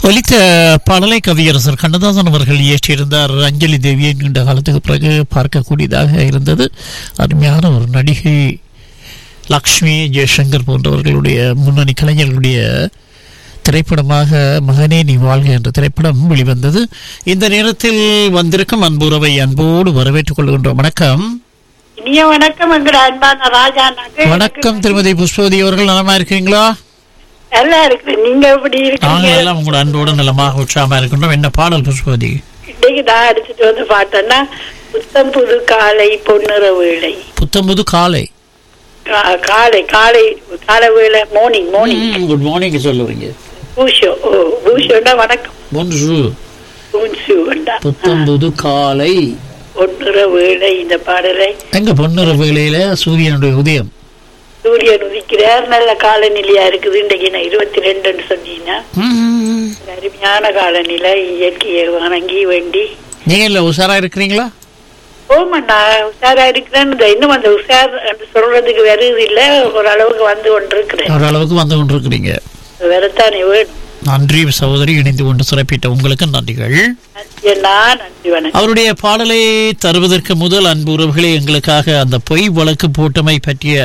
ஒலித்த பாடலை கவியரசர் கண்ணதாசன் அவர்கள் இயற்றியிருந்தார் அஞ்சலி தேவியை நீண்ட காலத்துக்கு பிறகு பார்க்கக்கூடியதாக இருந்தது அருமையான ஒரு நடிகை லக்ஷ்மி ஜெயசங்கர் போன்றவர்களுடைய முன்னணி கலைஞர்களுடைய திரைப்படமாக மகனே நீ வாழ்க என்ற திரைப்படம் வெளிவந்தது இந்த நேரத்தில் வந்திருக்கும் அன்புறவை அன்போடு வரவேற்றுக் கொள்கின்றோம் வணக்கம் இனிய வணக்கம் எங்கட அன்பான ராஜா நாங்க வணக்கம் திருமதி புஷ்பவதி அவர்கள் நலமா இருக்கீங்களா நல்லா இருக்கு நீங்க எப்படி நாங்கள் இருக்கீங்க எல்லாம் உங்களோட அன்போடு நலமாக உற்சாகமா இருக்கின்றோம் என்ன பாடல் புஷ்பவதி இன்னைக்கு நான் எடுத்துட்டு வந்து பார்த்தேன்னா புத்தம் புது காலை பொன்னிற வேளை புத்தம்புது காலை கா- காலை காலை காலை வேளை மார்னிங் மார்னிங் குட் மார்னிங் சொல்லுவீங்க பூஷோ ஓ பூஷோண்டா வணக்கம் ஒன்று பூன்சுண்டா புத்தம்புது காலை பொன்னிற வேளை இந்த பாடலை எங்க பொன்னிற வேளையில சூரியனுடைய உதயம் சூரியன் உதிக்கிறார் நல்ல காலநிலையா இருக்குது இன்றைக்கு நான் இருபத்தி ரெண்டுன்னு சொன்னீங்கன்னா ஒரு அருமையான காலநிலை இயற்கையை வணங்கி வேண்டி நீங்க இல்ல உஷாரா இருக்கிறீங்களா ஓமண்ணா உஷாரா இருக்கிறேன்னு இந்த இன்னும் அந்த உஷார் என்று சொல்றதுக்கு வருது இல்ல ஓரளவுக்கு வந்து கொண்டிருக்கிறேன் ஓரளவுக்கு வந்து கொண்டிருக்கிறீங்க வரத்தானே வேணும் நன்றி சகோதரி இணைந்து கொண்டு சிறப்பிட்ட உங்களுக்கு நன்றிகள் நன்றி அண்ணா நன்றி வணக்கம் அவருடைய பாடலை தருவதற்கு முதல் அன்பு உறவுகளே எங்களுக்காக அந்த பொய் வழக்கு போட்டமை பற்றிய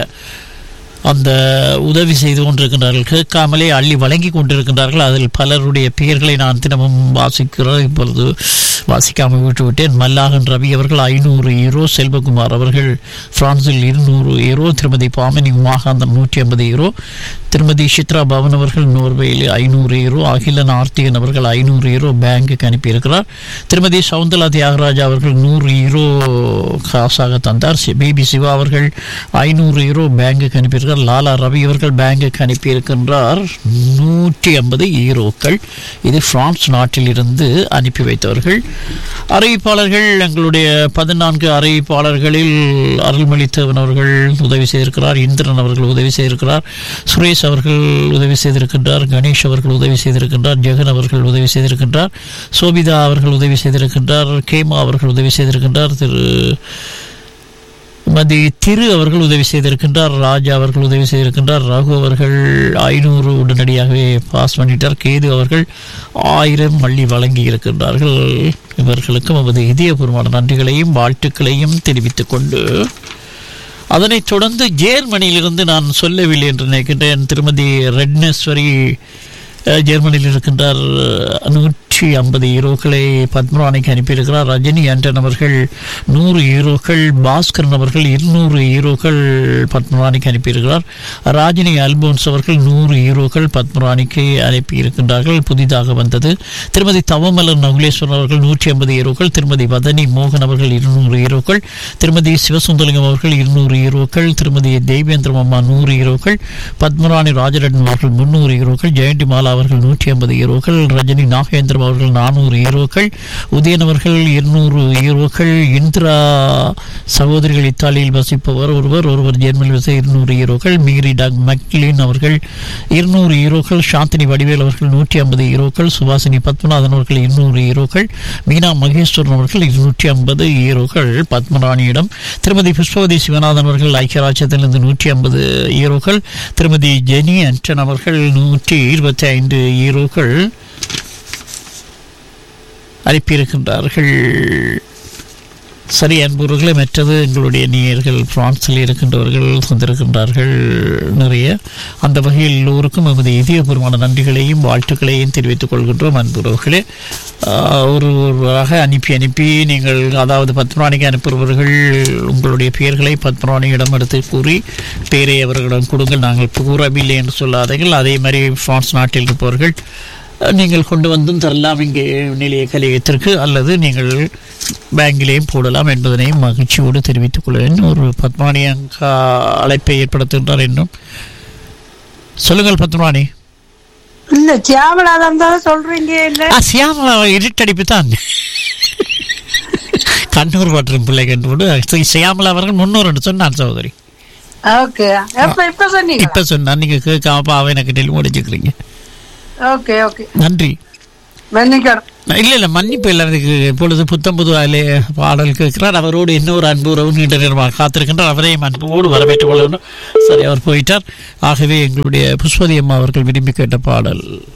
அந்த உதவி செய்து கொண்டிருக்கின்றார்கள் கேட்காமலே அள்ளி வழங்கி கொண்டிருக்கின்றார்கள் அதில் பலருடைய பெயர்களை நான் தினமும் வாசிக்கிறேன் இப்பொழுது வாசிக்காமல் விட்டுவிட்டேன் மல்லாகன் ரவி அவர்கள் ஐநூறு ஈரோ செல்வகுமார் அவர்கள் பிரான்சில் இருநூறு ஈரோ திருமதி பாமினி உமாகாந்தன் நூற்றி ஐம்பது ஈரோ திருமதி சித்ரா பவன் அவர்கள் நோர்வேயில் ஐநூறு ஈரோ அகிலன் ஆர்த்திகன் அவர்கள் ஐநூறு ஈரோ பேங்குக்கு அனுப்பியிருக்கிறார் திருமதி சவுந்தலா தியாகராஜா அவர்கள் நூறு ஈரோ காசாக தந்தார் சி- பிபி சிவா அவர்கள் ஐநூறு ஈரோ பேங்குக்கு அனுப்பியிருக்கிறார் லாலா ரவி அவர்கள் பேங்குக்கு அனுப்பியிருக்கின்றார் நூற்றி ஐம்பது ஈரோக்கள் இது பிரான்ஸ் நாட்டில் இருந்து அனுப்பி வைத்தவர்கள் அறிவிப்பாளர்கள் எங்களுடைய பதினான்கு அறிவிப்பாளர்களில் அருள்மொழித்தேவன் அவர்கள் உதவி செய்திருக்கிறார் இந்திரன் அவர்கள் உதவி செய்திருக்கிறார் சுரேஷ் அவர்கள் உதவி செய்திருக்கின்றார் கணேஷ் அவர்கள் உதவி செய்திருக்கின்றார் ஜெகன் அவர்கள் உதவி செய்திருக்கின்றார் சோபிதா அவர்கள் உதவி செய்திருக்கின்றார் கேமா அவர்கள் உதவி செய்திருக்கின்றார் திரு மதி திரு அவர்கள் உதவி செய்திருக்கின்றார் ராஜா அவர்கள் உதவி செய்திருக்கின்றார் ரகு அவர்கள் ஐநூறு உடனடியாகவே பாஸ் பண்ணிட்டார் கேது அவர்கள் ஆயிரம் மல்லி வழங்கி இருக்கின்றார்கள் இவர்களுக்கும் நமது இதயபூர்வமான நன்றிகளையும் வாழ்த்துக்களையும் தெரிவித்துக் கொண்டு அதனைத் தொடர்ந்து ஜேர்மனியிலிருந்து நான் சொல்லவில்லை என்று நினைக்கின்றேன் திருமதி ரெட்னேஸ்வரி அஹ், ஜெர்மனியில் இருக்கின்றார் நூற்றி ஐம்பது ஈரோக்களை பத்மராணிக்கு அனுப்பியிருக்கிறார் ரஜினி ஆண்டன் அவர்கள் நூறு ஈரோக்கள் பாஸ்கரன் அவர்கள் இருநூறு ஈரோக்கள் பத்மராணிக்கு அனுப்பியிருக்கிறார் ராஜினி அல்போன்ஸ் அவர்கள் நூறு ஈரோக்கள் பத்மராணிக்கு அனுப்பியிருக்கின்றார்கள் புதிதாக வந்தது திருமதி தவமலர் நகுலேஸ்வரன் அவர்கள் நூற்றி ஐம்பது ஈரோக்கள் திருமதி வதனி மோகன் அவர்கள் இருநூறு ஈரோக்கள் திருமதி சிவசுந்தலிங்கம் அவர்கள் இருநூறு ஈரோக்கள் திருமதி தேவேந்திரம் அம்மா நூறு ஈரோக்கள் பத்மராணி ராஜரட்னம் அவர்கள் முன்னூறு ஈரோக்கள் ஜெயந்தி மாலா அவர்கள் நூற்றி ஐம்பது ஈரோக்கள் ரஜினி நாகேந்திரம் அவர்கள் நானூறு ஈரோக்கள் உதயன் அவர்கள் இருநூறு ஈரோக்கள் இந்திரா சகோதரிகள் இத்தாலியில் வசிப்பவர் ஒருவர் ஒருவர் ஜெர்மனியில் வசித்த இருநூறு ஈரோக்கள் மீரி டாக் மக்லின் அவர்கள் இருநூறு ஈரோக்கள் சாந்தினி வடிவேல் அவர்கள் நூற்றி ஐம்பது ஈரோக்கள் சுபாசினி பத்மநாதன் அவர்கள் இருநூறு ஈரோக்கள் மீனா மகேஸ்வரன் அவர்கள் இருநூற்றி ஐம்பது ஈரோக்கள் பத்மராணியிடம் திருமதி புஷ்பவதி சிவநாதன் அவர்கள் ஐக்கியராஜ்யத்திலிருந்து நூற்றி ஐம்பது ஈரோக்கள் திருமதி ஜெனி அன்டன் அவர்கள் நூற்றி இருபத்தி ஐந்து ஈரோக்கள் அனுப்பியிருக்கின்றார்கள் சரி அன்புறர்களே மற்றது எங்களுடைய நேயர்கள் பிரான்சில் இருக்கின்றவர்கள் வந்திருக்கின்றார்கள் நிறைய அந்த வகையில் எல்லோருக்கும் எமது இதயபூர்வமான நன்றிகளையும் வாழ்த்துக்களையும் தெரிவித்துக் கொள்கின்றோம் அன்புறவர்களே ஆஹ், ஒரு ஒருவராக அனுப்பி அனுப்பி நீங்கள் அதாவது பத்மராணிக்கு அனுப்புபவர்கள் உங்களுடைய பெயர்களை பத்மராணியிடம் எடுத்து கூறி பெயரை அவர்களிடம் கொடுங்கள் நாங்கள் கூறவில்லை என்று சொல்லாதீர்கள் அதே மாதிரி பிரான்ஸ் நாட்டில் இருப்பவர்கள் நீங்கள் கொண்டு வந்தும் தரலாம் இங்கே நிலைய கலையத்திற்கு அல்லது நீங்கள் பேங்கிலேயும் போடலாம் என்பதனையும் மகிழ்ச்சியோடு தெரிவித்துக் கொள்வேன் ஒரு பத்மானி அங்கா அழைப்பை ஏற்படுத்துகின்றார் என்னும் சொல்லுங்கள் பத்மானி இல்ல சியாமலாதான் தான் சொல்றீங்க இல்ல ஆ சியாமலா இருட்டடிப்பு தான் கண்ணூர் மற்றும் பிள்ளை கண்டு சியாமலா அவர்கள் முன்னூறு சொன்னான் சகோதரி ஓகே எப்ப இப்ப சொன்னீங்க இப்ப சொன்னா நீங்க கேட்காம பாவம் எனக்கு டெலிஃபோன் அடிச்சுக்கிறீங்க ஓகே ஓகே நன்றி மன்னிக்கணும் இல்ல இல்ல மன்னிப்பு எல்லாருக்கு இப்பொழுது புத்தம் புது ஆளே பாடல் கேட்கிறார் அவரோடு இன்னொரு அன்பு உறவு நீண்ட நேரமாக காத்திருக்கின்றார் அவரையும் அன்போடு வரவேற்றுக் கொள்ளணும் சரி அவர் போயிட்டார் ஆகவே எங்களுடைய புஷ்பதி அம்மா அவர்கள் விரும்பி கேட்ட பாடல்